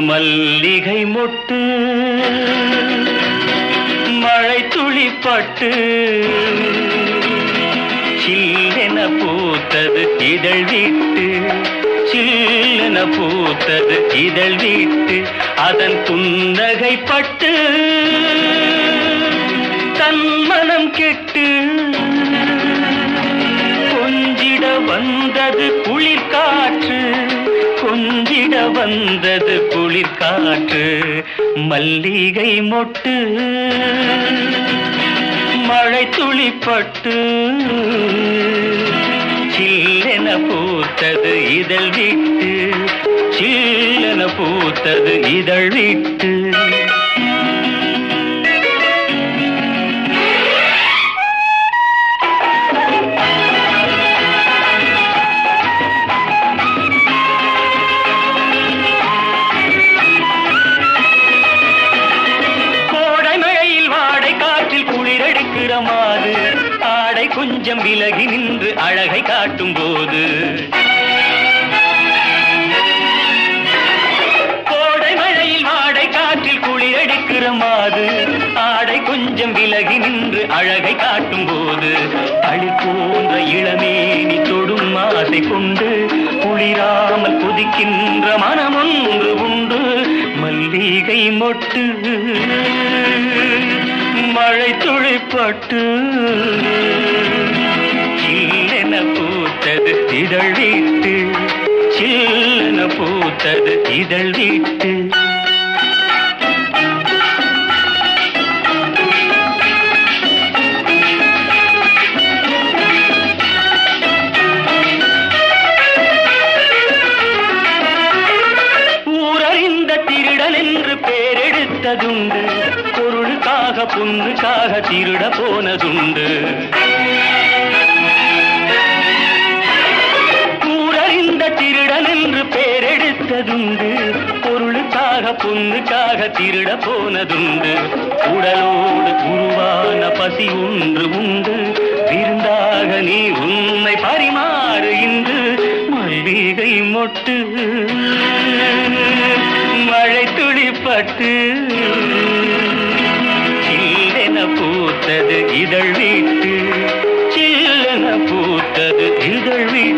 மல்லிகை மொட்டு மழை துளிப்பட்டு சில்லென பூத்தது இதழ் விட்டு சில்லென பூத்தது இதழ் விட்டு அதன் புன்னகை பட்டு தன் மனம் கெட்டு கொஞ்சிட வந்தது குளிர் காற்று கொஞ்சிட வந்தது குளிர் காற்று மல்லிகை மொட்டு மழை துளிப்பட்டு சில்லென பூத்தது இதழ் விட்டு சில்லென பூத்தது இதழ் விட்டு கோடை மழையில் வாடை காற்றில் குளிரடிக்கிற மாது ஆடை கொஞ்சம் விலகி நின்று அழகை காட்டும் போது கோடை மழையில் வாடை காற்றில் குளிரடிக்கிற மாது ஆடை கொஞ்சம் விலகி நின்று அழகை காட்டும் போது அழி போன்ற இளமேனி தொடும் ஆசை கொண்டு குளிராமல் கொதிக்கின்ற மனமொன்று உண்டு மல்லிகை மொட்டு மழை துளிப்பட்டு சில்லென பூத்தது இதழ் விட்டு சில்லென பூத்தது இதழ் விட்டு ஊரறிந்த திருடன் என்று பேரெடுத்ததுண்டு பொருளுக்காக பொண்ணுக்காக திருட போனதுண்டு ஊரறிந்த திருடன் என்று பேரெடுத்ததுண்டு பொருளுக்காக பொண்ணுக்காக திருட போனதுண்டு உடலோடு உருவான பசி ஒன்று உண்டு விருந்தாக நீ உண்மை பரிமாறு இன்று மல்லிகை மொட்டு மழை துளிப்பட்டு சில்லென பூத்தது இதழ் விட்டு சில்லென பூத்தது இதழ் விட்டு